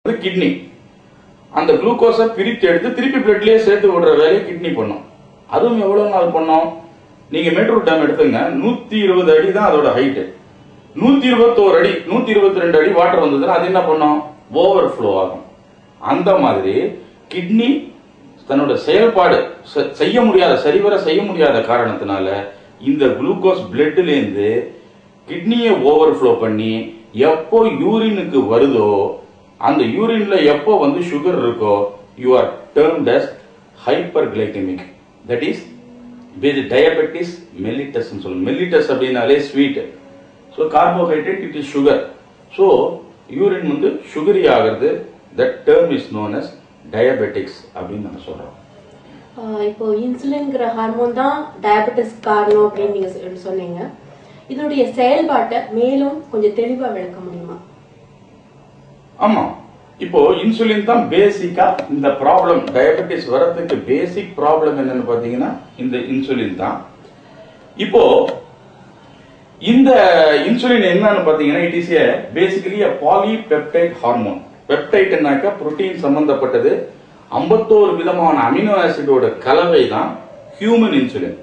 அது கிட்னி அந்த குளுக்கோஸை பிரித்து எடுத்து திருப்பி பிளட்லயே சேர்த்து விடுற வேலையை கிட்னி பண்ணும் அதுவும் எவ்வளவு நாள் பண்ணோம் நீங்க மேட்டூர் டேம் எடுத்துங்க நூத்தி இருபது அடி தான் அதோட ஹைட் நூத்தி இருபத்தோரு அடி நூத்தி இருபத்தி ரெண்டு அடி வாட்டர் வந்ததுன்னா அது என்ன பண்ணும் ஓவர் ஃப்ளோ ஆகும் அந்த மாதிரி கிட்னி தன்னோட செயல்பாடு செ- செய்ய முடியாத சரிவர செய்ய முடியாத காரணத்தினால இந்த குளுக்கோஸ் பிளட்ல இருந்து கிட்னியை ஓவர் ஃப்ளோ பண்ணி எப்போ யூரினுக்கு வருதோ அந்த யூரின்ல எப்போ வந்து சுகர் இருக்கோ you are termed as hyperglycaemic that is diabetes mellitus சொல்லுவோம் மெல்லிட்டஸ் அப்படின்னாலே sweet so carbohydrate it is sugar so urine வந்து சுகரி ஆகிறது that term is known as diabetics அப்படின்னு நம்ம சொல்றோம் ஆஹ் இப்போ இன்சுலின்ங்கிற ஹார்மோன் தான் டயபெட்டிஸ் காரணம் அப்படின்னு நீங்க சொ- சொன்னீங்க இதனுடைய செயல்பாட்டை மேலும் கொஞ்சம் தெளிவா விளக்க முடியுமா ஆமா இப்போ இன்சுலின் தான் பேசிக்கா இந்த ப்ராப்ளம் டயபெட்டிஸ் வரதுக்கு பேசிக் ப்ராப்ளம் என்னன்னு பாத்தீங்கன்னா இந்த இன்சுலின் தான் இப்போ இந்த இன்சுலின் என்னன்னு பாத்தீங்கன்னா it is a basically a polypeptide hormone பெப்டைட்னாக்கா புரோட்டீன் சம்பந்தப்பட்டது 51 விதமான அமினோ ஆசிடோட கலவை தான் ஹியூமன் இன்சுலின்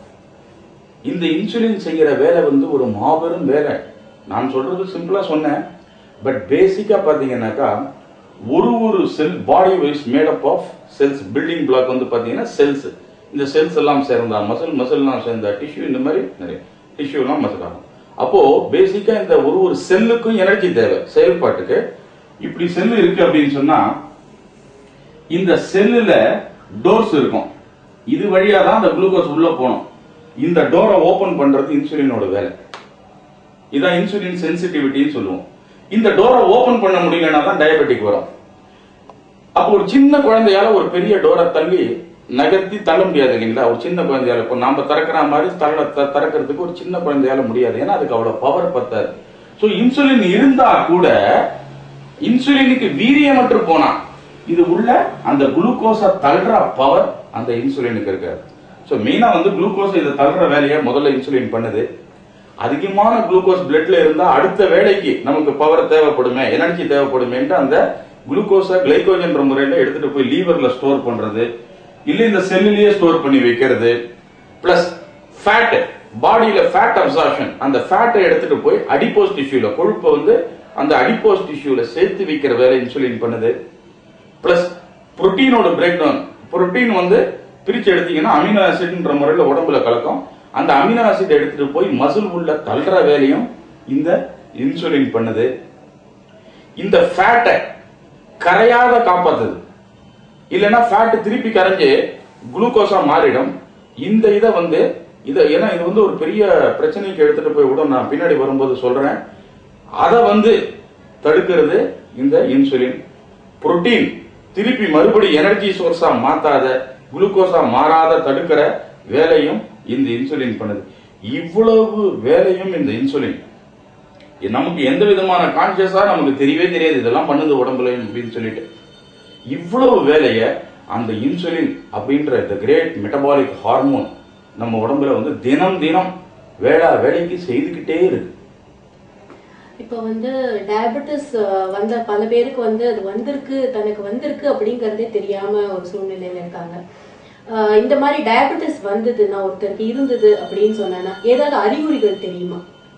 இந்த இன்சுலின் செய்யற வேலை வந்து ஒரு மாபெரும் வேலை நான் சொல்றது சிம்பிளா சொன்னேன் பட் பேசிக்கா பாத்தீங்கன்னாக்கா ஒரு ஒரு cell body wise made up of cells building block வந்து பாத்தீங்கன்னா செல்ஸ் இந்த செல்ஸ் எல்லாம் சேர்ந்தா மசில் மசில்லாம் சேர்ந்தா டிஷ்யூ இந்த மாதிரி நிறைய டிஷ்யூ எல்லாம் மசில் ஆகும் அப்போ பேசிக்கா இந்த ஒரு ஒரு செல்லுக்கும் எனர்ஜி தேவை செயல்பாட்டுக்கு இப்படி செல் இருக்கு அப்படின்னு சொன்னா இந்த செல்லுல டோர்ஸ் இருக்கும் இது வழியா தான் அந்த குளுக்கோஸ் உள்ள போகணும் இந்த டோரை ஓபன் பண்றது இன்சுலினோட வேலை இதான் இன்சுலின் சென்சிட்டிவிட்டின்னு சொல்லுவோம் இந்த டோரை ஓபன் பண்ண முடியலன்னா தான் டயபெட்டிக் வரும் அப்போ ஒரு சின்ன குழந்தையால ஒரு பெரிய டோரை தள்ளி நகர்த்தி தள்ள முடியாது இல்லைங்களா ஒரு சின்ன குழந்தையால இப்போ நாம திறக்கிற மாதிரி தள்ள த- திறக்கிறதுக்கு ஒரு சின்ன குழந்தையால முடியாது ஏன்னா அதுக்கு அவ்வளவு பவர் பத்தாது சோ இன்சுலின் இருந்தா கூட இன்சுலினுக்கு வீரியமற்று போனா இது உள்ள அந்த குளுக்கோஸை தள்ளுற பவர் அந்த இன்சுலினுக்கு இருக்காது சோ மெயினா வந்து குளுக்கோஸ் இதை தள்ளுற வேலையை முதல்ல இன்சுலின் பண்ணுது அதிகமான குளுக்கோஸ் பிளட்ல இருந்தா அடுத்த வேலைக்கு நமக்கு பவர் தேவைப்படுமே எனர்ஜி தேவைப்படுமேன்ட்டு அந்த குளுக்கோஸை கிளைகோஜன்ற முறையில எடுத்துட்டு போய் லீவர்ல ஸ்டோர் பண்றது இல்ல இந்த செல்லுலயே ஸ்டோர் பண்ணி வைக்கிறது பிளஸ் ஃபேட் பாடியில ஃபேட் அப்சார்ப்ஷன் அந்த ஃபேட்டை எடுத்துட்டு போய் அடிப்போஸ் டிஷ்யூல கொழுப்பை வந்து அந்த அடிப்போஸ் டிஷ்யூல சேர்த்து வைக்கிற வேலை இன்சுலின் பண்ணுது பிளஸ் புரோட்டீனோட பிரேக் டவுன் புரோட்டீன் வந்து பிரிச்சு எடுத்தீங்கன்னா அமினோ ஆசிட்ன்ற முறையில உடம்புல கலக்கும் அந்த அமினோ ஆசிட் எடுத்துட்டு போய் மசில் உள்ள தள்ளுற வேலையும் இந்த இன்சுலின் பண்ணுது இந்த ஃபேட்டை கரையாத காப்பாத்துது இல்லைன்னா ஃபேட் திருப்பி கரைஞ்சு குளுக்கோஸா மாறிடும் இந்த இதை வந்து இதை ஏன்னா இது வந்து ஒரு பெரிய பிரச்சனைக்கு எடுத்துட்டு போய் விட நான் பின்னாடி வரும்போது சொல்றேன் அதை வந்து தடுக்கிறது இந்த இன்சுலின் புரோட்டீன் திருப்பி மறுபடி எனர்ஜி சோர்ஸா மாத்தாத குளுக்கோஸா மாறாத தடுக்கிற வேலையும் இந்த இன்சுலின் பண்ணுது இவ்வளவு வேலையும் இந்த இன்சுலின் நமக்கு எந்த விதமான கான்சியஸா நமக்கு தெரியவே தெரியாது இதெல்லாம் பண்ணுது உடம்புல அப்படின்னு சொல்லிட்டு இவ்வளவு வேலைய அந்த இன்சுலின் அப்படின்ற இந்த கிரேட் மெட்டபாலிக் ஹார்மோன் நம்ம உடம்புல வந்து தினம் தினம் வேளா வேலைக்கு செய்துக்கிட்டே இருக்கு இப்போ வந்து டயபெட்டிஸ் வந்த பல பேருக்கு வந்து அது வந்திருக்கு தனக்கு வந்திருக்கு அப்படிங்கறதே தெரியாம ஒரு சூழ்நிலையில இருக்காங்க ஆஹ் இந்த மாதிரி டயபெட்டிஸ் வந்ததுன்னா ஒருத்தருக்கு இருந்தது அப்படின்னு சொன்னா ஏதாவது அறிகுறிகள் தெரியுமா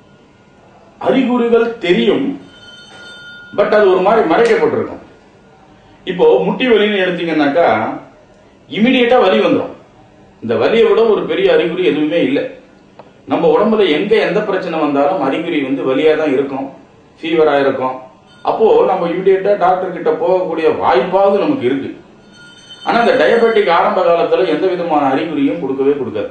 அறிகுறிகள் தெரியும் பட் அது ஒரு மாதிரி மறைக்கப்பட்டிருக்கும் இப்போ முட்டி வலின்னு எடுத்தீங்கன்னாக்கா இமிடியேட்டா வலி வந்துடும் இந்த வலியை விட ஒரு பெரிய அறிகுறி எதுவுமே இல்லை நம்ம உடம்புல எங்க எந்த பிரச்சனை வந்தாலும் அறிகுறி வந்து வலியா தான் இருக்கும் ஃபீவரா இருக்கும் அப்போ நம்ம இமிடியேட்டா டாக்டர் கிட்ட போகக்கூடிய வாய்ப்பாவது நமக்கு இருக்கு ஆனா இந்த டயபெட்டிக் ஆரம்ப காலத்துல எந்த விதமான அறிகுறியும் கொடுக்கவே கொடுக்காது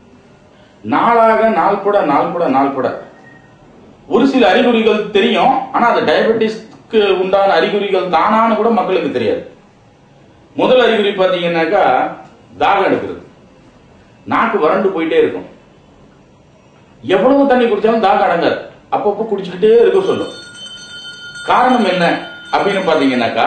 நாளாக நாள்பட நாள்பட நாள்பட ஒரு சில அறிகுறிகள் தெரியும் ஆனா அது டயபெட்டிஸ்க்கு உண்டான அறிகுறிகள் தானான்னு கூட மக்களுக்கு தெரியாது முதல் அறிகுறி பாத்தீங்கன்னாக்கா தாகம் எடுக்கிறது நாக்கு வறண்டு போயிட்டே இருக்கும் எவ்வளவு தண்ணி குடிச்சாலும் தாகம் அடங்காது அப்பப்போ குடிச்சுக்கிட்டே இருக்க சொல்லும் காரணம் என்ன அப்படின்னு பாத்தீங்கன்னாக்கா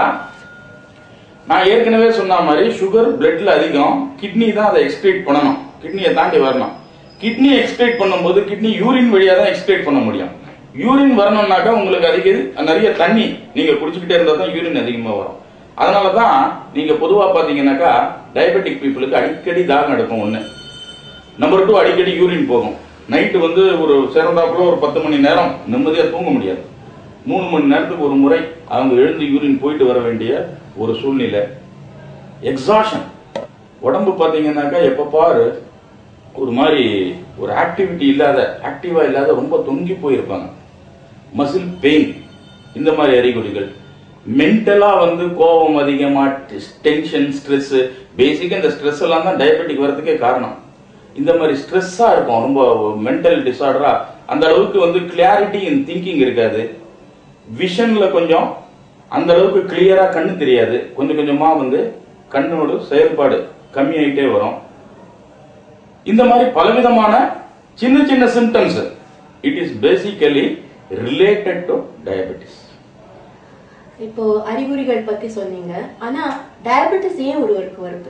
நான் ஏற்கனவே சொன்ன மாதிரி சுகர் பிளட்ல அதிகம் கிட்னி தான் அதை எக்ஸ்கிரீட் பண்ணணும் கிட்னியை தாண்டி வரணும் கிட்னி எக்ஸ்கிரீட் பண்ணும்போது கிட்னி யூரின் வழியா தான் எக்ஸ்கிரீட் பண்ண முடியும் யூரின் வரணும்னாக்கா உங்களுக்கு அதிக நிறைய தண்ணி நீங்க குடிச்சுக்கிட்டே இருந்தா தான் யூரின் அதிகமா வரும் அதனால தான் நீங்க பொதுவா பாத்தீங்கன்னாக்கா டயபெட்டிக் பீப்புளுக்கு அடிக்கடி தாகம் எடுக்கும் ஒண்ணு நம்பர் டூ அடிக்கடி யூரின் போகும் நைட்டு வந்து ஒரு சிறந்தாப்புல ஒரு பத்து மணி நேரம் நிம்மதியா தூங்க முடியாது மூணு மணி நேரத்துக்கு ஒரு முறை அவங்க எழுந்து யூரின் போயிட்டு வர வேண்டிய ஒரு சூழ்நிலை எக்ஸாஷன் உடம்பு பார்த்தீங்கன்னாக்கா எப்ப பாரு ஒரு மாதிரி ஒரு ஆக்டிவிட்டி இல்லாத ஆக்டிவா இல்லாத ரொம்ப தொங்கி போயிருப்பாங்க மசில் பெயின் இந்த மாதிரி அறிகுறிகள் மென்டலா வந்து கோபம் அதிகமா டென்ஷன் ஸ்ட்ரெஸ் பேசிக்கா இந்த ஸ்ட்ரெஸ் எல்லாம் தான் டயபெட்டிக் வரதுக்கே காரணம் இந்த மாதிரி ஸ்ட்ரெஸ்ஸா இருக்கும் ரொம்ப மென்டல் டிசார்டரா அந்த அளவுக்கு வந்து கிளாரிட்டி இன் திங்கிங் இருக்காது விஷன்ல கொஞ்சம் அந்த அளவுக்கு கிளியரா கண்ணு தெரியாது கொஞ்சம் கொஞ்சமா வந்து கண்ணோட செயல்பாடு கம்மியாயிட்டே வரும் இந்த மாதிரி பலவிதமான சின்ன சின்ன symptoms it is basically related to diabetes இப்போ அறிகுறிகள் பத்தி சொன்னீங்க ஆனா டயபெட்டிஸ் ஏன் ஒருவருக்கு வருது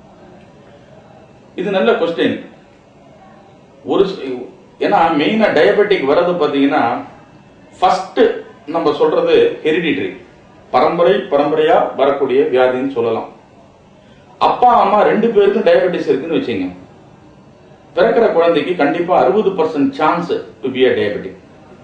இது நல்ல கொஸ்டின் ஒரு சி- ஏன்னா மெயினா டயபெட்டிக் வர்றது பாத்தீங்கன்னா ஃபர்ஸ்ட் நம்ம சொல்றது ஹெரிடிட்டரி பரம்பரை பரம்பரையா வரக்கூடிய வியாதின்னு சொல்லலாம் அப்பா அம்மா ரெண்டு பேருக்கும் டயபெட்டிஸ் இருக்குன்னு வச்சுங்க பிறக்கிற குழந்தைக்கு கண்டிப்பா அறுபது percent chance to be a diabetic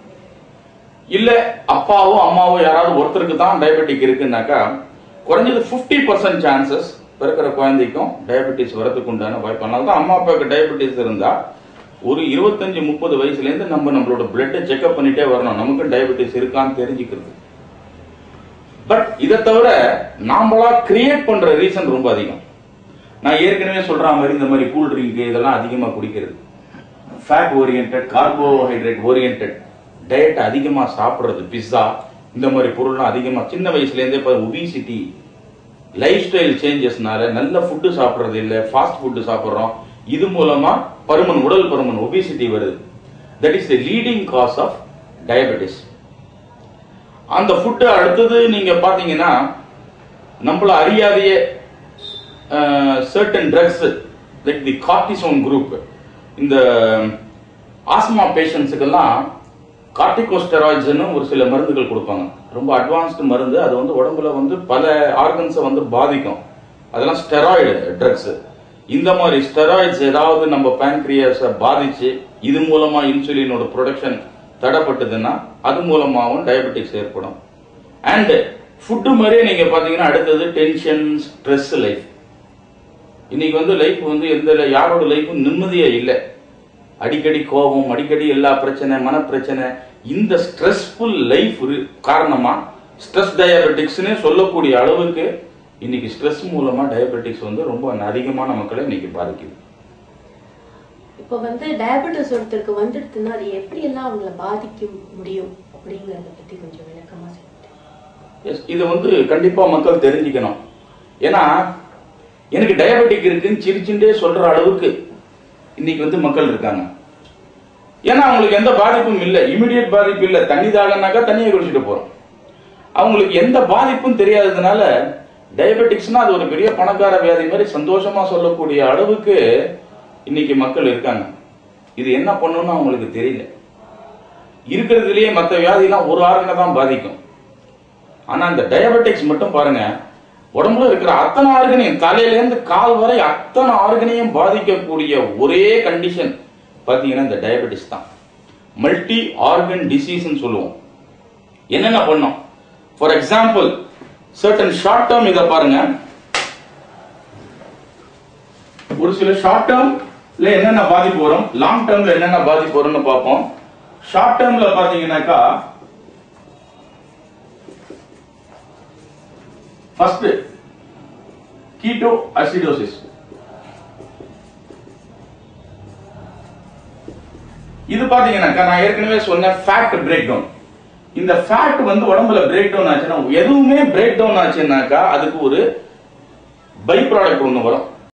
இல்ல அப்பாவோ அம்மாவோ யாராவது ஒருத்தருக்கு தான் டயபெட்டிக் இருக்குன்னாக்கா குறைஞ்சது 50% பர்சன்ட் சான்சஸ் பிறக்கிற குழந்தைக்கும் டயபெட்டிஸ் வரதுக்கு உண்டான வாய்ப்பு அதனால தான் அம்மா அப்பாவுக்கு டயபெட்டிஸ் இருந்தா ஒரு இருபத்தஞ்சு முப்பது வயசுல இருந்து நம்ம நம்மளோட பிளட்டை செக்அப் பண்ணிட்டே வரணும் நமக்கு டயபெட்டிஸ் இருக்கான்னு தெரிஞ்சுக்கிறது பட் இதை தவிர நாமளா கிரியேட் பண்ற ரீசன் ரொம்ப அதிகம் நான் ஏற்கனவே சொல்ற மாதிரி இந்த மாதிரி கூல் ட்ரிங்க் இதெல்லாம் அதிகமா குடிக்கிறது fat orient carbohydrate orient diet அதிகமா சாப்பிடுறது பிஸ்ஸா இந்த மாதிரி பொருள்லாம் அதிகமா சின்ன வயசுல இருந்தே இப்போ ஒபிசிட்டி லைஃப் ஸ்டைல் சேஞ்சஸ்னால நல்ல ஃபுட்டு சாப்பிடுறது இல்ல ஃபாஸ்ட் ஃபுட்டு சாப்பிடுறோம் இது மூலமா பருமன் உடல் பருமன் ஒபிசிட்டி வருது that is the leading cause of diabetes அந்த ஃபுட்டு அடுத்தது நீங்க பாத்தீங்கன்னா நம்மள அறியாதையே certain drugs like the cortisone group இந்த ஆஸ்மா பேஷண்ட்ஸுக்கெல்லாம் கார்டிகோஸ்டெராய்ட்ஸ்னு ஒரு சில மருந்துகள் கொடுப்பாங்க ரொம்ப அட்வான்ஸ்டு மருந்து அது வந்து உடம்புல வந்து பல ஆர்கன்ஸை வந்து பாதிக்கும் அதெல்லாம் ஸ்டெராய்டு ட்ரக்ஸ் இந்த மாதிரி ஸ்டெராய்ட்ஸ் ஏதாவது நம்ம பேன்க்ரியாஸை பாதிச்சு இது மூலமா இன்சுலினோட ப்ரொடக்ஷன் தடைப்பட்டதுன்னா அது மூலமாகவும் டயபெட்டிக்ஸ் ஏற்படும் அண்ட் ஃபுட்டு மாதிரியே நீங்க பாத்தீங்கன்னா அடுத்தது டென்ஷன் ஸ்ட்ரெஸ் லைஃப் இன்னைக்கு வந்து லைஃப் வந்து எந்த யாரோட லைஃபும் நிம்மதியே இல்லை அடிக்கடி கோபம் அடிக்கடி எல்லா பிரச்சனை மனப்பிரச்சனை இந்த ஸ்ட்ரெஸ்ஃபுல் லைஃப் காரணமா ஸ்ட்ரெஸ் டயபெட்டிக்ஸ்னு சொல்லக்கூடிய அளவுக்கு இன்னைக்கு ஸ்ட்ரெஸ் மூலமா டயபெட்டிக்ஸ் வந்து ரொம்ப அதிகமான மக்களை இன்னைக்கு பாதிக்குது இப்போ வந்து டயபெட்டிஸ் ஒருத்தருக்கு வந்துடுதுன்னா அது எப்படி எல்லாம் அவங்கள பாதிக்க முடியும் அப்படிங்கறத பத்தி கொஞ்சம் விளக்கமா சொல்லுங்க எஸ் இது வந்து கண்டிப்பா மக்கள் தெரிஞ்சுக்கணும் ஏன்னா எனக்கு டயபெட்டிக் இருக்குன்னு சிரிச்சுட்டே சொல்ற அளவுக்கு இன்னைக்கு வந்து மக்கள் இருக்காங்க ஏன்னா அவங்களுக்கு எந்த பாதிப்பும் இல்லை இமிடியட் பாதிப்பு இல்லை தண்ணி தாகனாக்கா தண்ணியை குடிச்சிட்டு போறோம் அவங்களுக்கு எந்த பாதிப்பும் தெரியாததுனால டயபெட்டிக்ஸ்னா அது ஒரு பெரிய பணக்கார வியாதி மாதிரி சந்தோஷமா சொல்லக்கூடிய அளவுக்கு இன்னைக்கு மக்கள் இருக்காங்க இது என்ன பண்ணணும்னு அவங்களுக்கு தெரியல இருக்கிறதுலயே மற்ற வியாதிலாம் ஒரு ஆர்கனை தான் பாதிக்கும் ஆனா இந்த டயபெட்டிக்ஸ் மட்டும் பாருங்க உடம்புல இருக்கிற அத்தனை ஆர்கனையும் தலையில இருந்து கால் வரை அத்தனை ஆர்கனையும் பாதிக்கக்கூடிய ஒரே கண்டிஷன் பாத்தீங்கன்னா இந்த டயபெட்டிஸ் தான் மல்டி ஆர்கன் டிசீஸ்னு சொல்லுவோம் என்னென்ன பண்ணும் for example certain short term இதை பாருங்க ஒரு சில ஷார்ட் டேர்ம்ல என்னென்ன பாதிப்பு வரும் லாங் டேர்ம்ல என்னென்ன பாதிப்பு வரும்னு பார்ப்போம் ஷார்ட் டேர்ம்ல பாத்தீங்கன்னாக்கா ஃபர்ஸ்ட் கீட்டோ அசிடோசிஸ் இது பாத்தீங்கன்னாக்கா நான் ஏற்கனவே சொன்ன ஃபேட் பிரேக் டவுன் இந்த ஃபேட் வந்து உடம்புல பிரேக் டவுன் ஆச்சுன்னா எதுவுமே பிரேக் டவுன் ஆச்சுன்னாக்கா அதுக்கு ஒரு பை ப்ராடக்ட் ஒன்று வரும்